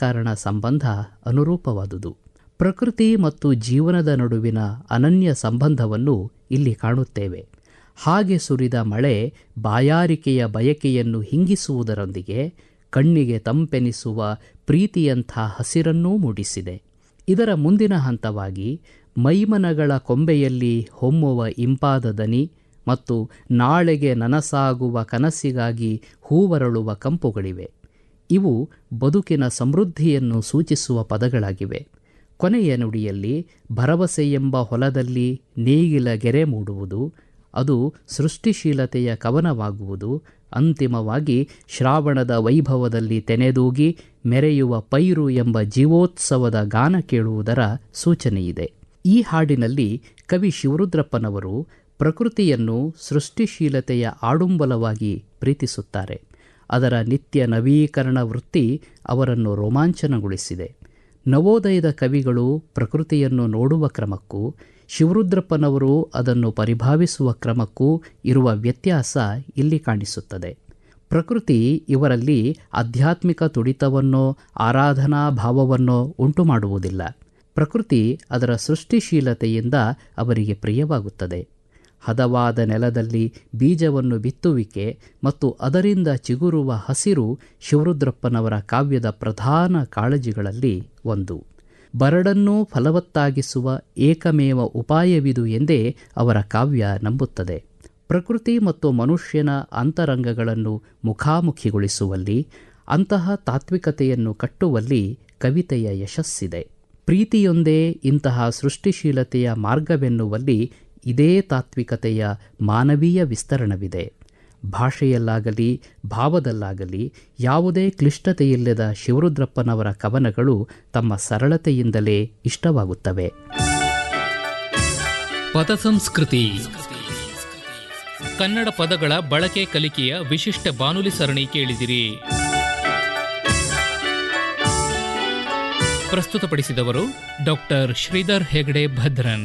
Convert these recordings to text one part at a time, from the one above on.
ಕಾರ್ಯಕಾರಣ ಸಂಬಂಧ ಅನುರೂಪವಾದುದು ಪ್ರಕೃತಿ ಮತ್ತು ಜೀವನದ ನಡುವಿನ ಅನನ್ಯ ಸಂಬಂಧವನ್ನು ಇಲ್ಲಿ ಕಾಣುತ್ತೇವೆ ಹಾಗೆ ಸುರಿದ ಮಳೆ ಬಾಯಾರಿಕೆಯ ಬಯಕೆಯನ್ನು ಹಿಂಗಿಸುವುದರೊಂದಿಗೆ ಕಣ್ಣಿಗೆ ತಂಪೆನಿಸುವ ಪ್ರೀತಿಯಂಥ ಹಸಿರನ್ನೂ ಮೂಡಿಸಿದೆ ಇದರ ಮುಂದಿನ ಹಂತವಾಗಿ ಮೈಮನಗಳ ಕೊಂಬೆಯಲ್ಲಿ ಹೊಮ್ಮುವ ಇಂಪಾದ ದನಿ ಮತ್ತು ನಾಳೆಗೆ ನನಸಾಗುವ ಕನಸಿಗಾಗಿ ಹೂವರಳುವ ಕಂಪುಗಳಿವೆ ಇವು ಬದುಕಿನ ಸಮೃದ್ಧಿಯನ್ನು ಸೂಚಿಸುವ ಪದಗಳಾಗಿವೆ ಕೊನೆಯ ನುಡಿಯಲ್ಲಿ ಭರವಸೆ ಎಂಬ ಹೊಲದಲ್ಲಿ ನೇಗಿಲ ಗೆರೆ ಮೂಡುವುದು ಅದು ಸೃಷ್ಟಿಶೀಲತೆಯ ಕವನವಾಗುವುದು ಅಂತಿಮವಾಗಿ ಶ್ರಾವಣದ ವೈಭವದಲ್ಲಿ ತೆನೆದೂಗಿ ಮೆರೆಯುವ ಪೈರು ಎಂಬ ಜೀವೋತ್ಸವದ ಗಾನ ಕೇಳುವುದರ ಸೂಚನೆಯಿದೆ ಈ ಹಾಡಿನಲ್ಲಿ ಕವಿ ಶಿವರುದ್ರಪ್ಪನವರು ಪ್ರಕೃತಿಯನ್ನು ಸೃಷ್ಟಿಶೀಲತೆಯ ಆಡುಂಬಲವಾಗಿ ಪ್ರೀತಿಸುತ್ತಾರೆ ಅದರ ನಿತ್ಯ ನವೀಕರಣ ವೃತ್ತಿ ಅವರನ್ನು ರೋಮಾಂಚನಗೊಳಿಸಿದೆ ನವೋದಯದ ಕವಿಗಳು ಪ್ರಕೃತಿಯನ್ನು ನೋಡುವ ಕ್ರಮಕ್ಕೂ ಶಿವರುದ್ರಪ್ಪನವರು ಅದನ್ನು ಪರಿಭಾವಿಸುವ ಕ್ರಮಕ್ಕೂ ಇರುವ ವ್ಯತ್ಯಾಸ ಇಲ್ಲಿ ಕಾಣಿಸುತ್ತದೆ ಪ್ರಕೃತಿ ಇವರಲ್ಲಿ ಆಧ್ಯಾತ್ಮಿಕ ತುಡಿತವನ್ನೋ ಆರಾಧನಾ ಭಾವವನ್ನೋ ಉಂಟು ಮಾಡುವುದಿಲ್ಲ ಪ್ರಕೃತಿ ಅದರ ಸೃಷ್ಟಿಶೀಲತೆಯಿಂದ ಅವರಿಗೆ ಪ್ರಿಯವಾಗುತ್ತದೆ ಹದವಾದ ನೆಲದಲ್ಲಿ ಬೀಜವನ್ನು ಬಿತ್ತುವಿಕೆ ಮತ್ತು ಅದರಿಂದ ಚಿಗುರುವ ಹಸಿರು ಶಿವರುದ್ರಪ್ಪನವರ ಕಾವ್ಯದ ಪ್ರಧಾನ ಕಾಳಜಿಗಳಲ್ಲಿ ಒಂದು ಬರಡನ್ನೂ ಫಲವತ್ತಾಗಿಸುವ ಏಕಮೇವ ಉಪಾಯವಿದು ಎಂದೇ ಅವರ ಕಾವ್ಯ ನಂಬುತ್ತದೆ ಪ್ರಕೃತಿ ಮತ್ತು ಮನುಷ್ಯನ ಅಂತರಂಗಗಳನ್ನು ಮುಖಾಮುಖಿಗೊಳಿಸುವಲ್ಲಿ ಅಂತಹ ತಾತ್ವಿಕತೆಯನ್ನು ಕಟ್ಟುವಲ್ಲಿ ಕವಿತೆಯ ಯಶಸ್ಸಿದೆ ಪ್ರೀತಿಯೊಂದೇ ಇಂತಹ ಸೃಷ್ಟಿಶೀಲತೆಯ ಮಾರ್ಗವೆನ್ನುವಲ್ಲಿ ಇದೇ ತಾತ್ವಿಕತೆಯ ಮಾನವೀಯ ವಿಸ್ತರಣವಿದೆ ಭಾಷೆಯಲ್ಲಾಗಲಿ ಭಾವದಲ್ಲಾಗಲಿ ಯಾವುದೇ ಕ್ಲಿಷ್ಟತೆಯಿಲ್ಲದ ಶಿವರುದ್ರಪ್ಪನವರ ಕವನಗಳು ತಮ್ಮ ಸರಳತೆಯಿಂದಲೇ ಇಷ್ಟವಾಗುತ್ತವೆ ಪದಸಂಸ್ಕೃತಿ ಕನ್ನಡ ಪದಗಳ ಬಳಕೆ ಕಲಿಕೆಯ ವಿಶಿಷ್ಟ ಬಾನುಲಿ ಸರಣಿ ಕೇಳಿದಿರಿ ಪ್ರಸ್ತುತಪಡಿಸಿದವರು ಡಾಕ್ಟರ್ ಶ್ರೀಧರ್ ಹೆಗಡೆ ಭದ್ರನ್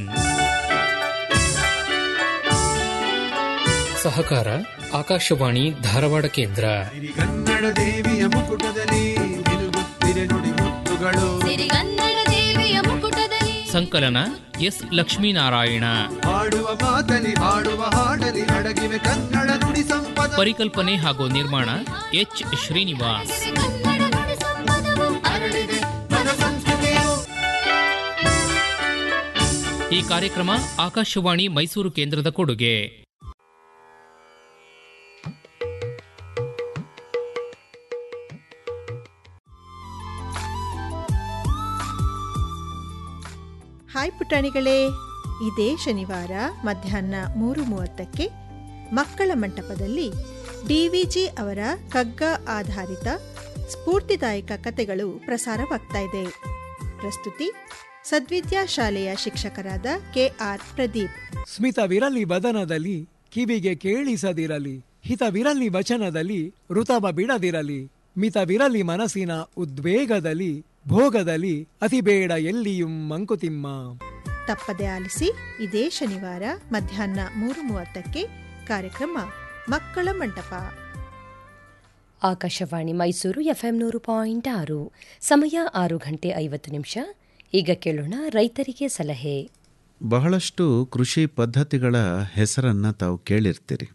ಸಹಕಾರ ಆಕಾಶವಾಣಿ ಧಾರವಾಡ ಕೇಂದ್ರ ಕನ್ನಡ ದೇವಿಯ ಮುಕುಟದಲ್ಲಿ ನಿಲುಗುತ್ತಿರೆ ನುಡಿ ಮುತ್ತುಗಳು ಸಿರಿಗನ್ನಡ ದೇವಿಯ ಮುಕುಟದಲ್ಲಿ ಸಂಕಲನ ಎಸ್ ಲಕ್ಷ್ಮೀನಾರಾಯಣ ಹಾಡುವ ಮಾತಲಿ ಹಾಡುವ ಹಾಡಲಿ ಅಡಗಿವೆ ಕನ್ನಡ ನುಡಿ ಸಂಪದ ಪರಿಕಲ್ಪನೆ ಹಾಗೂ ನಿರ್ಮಾಣ ಎಚ್ ಶ್ರೀನಿವಾಸ್ ಕನ್ನಡ ನುಡಿ ಸಂಪದವು ಹರಡಿದೆ ಪದ ಸಂಸ್ಕೃತಿಯು ಈ ಕಾರ್ಯಕ್ರಮ ಆಕಾಶವಾಣಿ ಮೈಸೂರು ಕೇಂದ್ರದ ಕೊಡುಗೆ ಹಾಯ್ ಪುಟಾಣಿಗಳೇ ಇದೇ ಶನಿವಾರ ಮಧ್ಯಾಹ್ನ ಮೂರು ಮೂವತ್ತಕ್ಕೆ ಮಕ್ಕಳ ಮಂಟಪದಲ್ಲಿ ಡಿವಿಜಿ ಅವರ ಕಗ್ಗ ಆಧಾರಿತ ಸ್ಫೂರ್ತಿದಾಯಕ ಕಥೆಗಳು ಪ್ರಸಾರವಾಗ್ತಾ ಇದೆ ಪ್ರಸ್ತುತಿ ಸದ್ವಿದ್ಯಾ ಶಾಲೆಯ ಶಿಕ್ಷಕರಾದ ಕೆಆರ್ ಪ್ರದೀಪ್ ಸ್ಮಿತವಿರಲಿ ಬದನದಲ್ಲಿ ಕಿವಿಗೆ ಕೇಳಿಸದಿರಲಿ ಹಿತವಿರಲಿ ವಚನದಲ್ಲಿ ಋತವ ಬಿಡದಿರಲಿ ಮಿತವಿರಲಿ ಮನಸ್ಸಿನ ಉದ್ವೇಗದಲ್ಲಿ ಭೋಗದಲ್ಲಿ ಅತಿಬೇಡ ಎಲ್ಲಿಯೂ ಮಂಕುತಿಮ್ಮ ತಪ್ಪದೆ ಆಲಿಸಿ ಇದೇ ಶನಿವಾರ ಮಧ್ಯಾಹ್ನ ಮೂರು ಮೂವತ್ತಕ್ಕೆ ಕಾರ್ಯಕ್ರಮ ಮಕ್ಕಳ ಮಂಟಪ ಆಕಾಶವಾಣಿ ಮೈಸೂರು ಎಫ್ಎಂ ನೂರು ಪಾಯಿಂಟ್ ಆರು ಸಮಯ ಆರು ಗಂಟೆ ಐವತ್ತು ನಿಮಿಷ ಈಗ ಕೇಳೋಣ ರೈತರಿಗೆ ಸಲಹೆ ಬಹಳಷ್ಟು ಕೃಷಿ ಪದ್ಧತಿಗಳ ಹೆಸರನ್ನು ತಾವು ಕೇಳಿರ್ತೀರಿ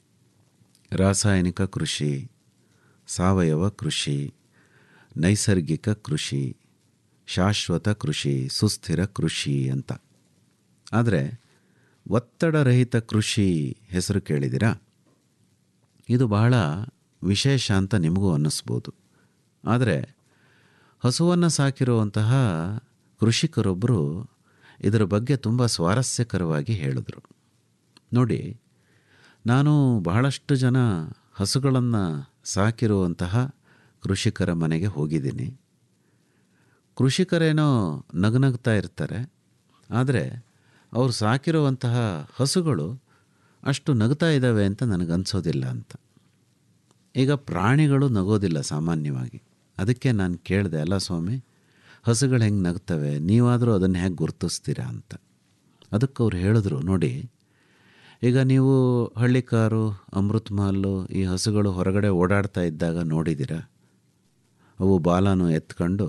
ರಾಸಾಯನಿಕ ಕೃಷಿ ಸಾವಯವ ಕೃಷಿ ನೈಸರ್ಗಿಕ ಕೃಷಿ ಶಾಶ್ವತ ಕೃಷಿ ಸುಸ್ಥಿರ ಕೃಷಿ ಅಂತ ಆದರೆ ಒತ್ತಡರಹಿತ ಕೃಷಿ ಹೆಸರು ಕೇಳಿದಿರಾ ಇದು ಬಹಳ ವಿಶೇಷ ಅಂತ ನಿಮಗೂ ಅನ್ನಿಸ್ಬೋದು ಆದರೆ ಹಸುವನ್ನು ಸಾಕಿರುವಂತಹ ಕೃಷಿಕರೊಬ್ಬರು ಇದರ ಬಗ್ಗೆ ತುಂಬ ಸ್ವಾರಸ್ಯಕರವಾಗಿ ಹೇಳಿದರು ನೋಡಿ ನಾನು ಬಹಳಷ್ಟು ಜನ ಹಸುಗಳನ್ನು ಸಾಕಿರುವಂತಹ ಕೃಷಿಕರ ಮನೆಗೆ ಹೋಗಿದ್ದೀನಿ ಕೃಷಿಕರೇನೋ ನಗನಗ್ತಾ ಇರ್ತಾರೆ ಆದರೆ ಅವ್ರು ಸಾಕಿರುವಂತಹ ಹಸುಗಳು ಅಷ್ಟು ನಗ್ತಾ ಇದ್ದಾವೆ ಅಂತ ನನಗನ್ಸೋದಿಲ್ಲ ಅಂತ ಈಗ ಪ್ರಾಣಿಗಳು ನಗೋದಿಲ್ಲ ಸಾಮಾನ್ಯವಾಗಿ ಅದಕ್ಕೆ ನಾನು ಕೇಳಿದೆ ಅಲ್ಲ ಸ್ವಾಮಿ ಹಸುಗಳು ಹೆಂಗೆ ನಗ್ತವೆ ನೀವಾದರೂ ಅದನ್ನು ಹೇಗೆ ಗುರುತಿಸ್ತೀರಾ ಅಂತ ಅದಕ್ಕೆ ಅವ್ರು ಹೇಳಿದ್ರು ನೋಡಿ ಈಗ ನೀವು ಹಳ್ಳಿಕಾರು ಅಮೃತ್ ಮಹಲ್ಲು ಈ ಹಸುಗಳು ಹೊರಗಡೆ ಓಡಾಡ್ತಾ ಇದ್ದಾಗ ನೋಡಿದ್ದೀರಾ ಅವು ಬಾಲನು ಎತ್ಕೊಂಡು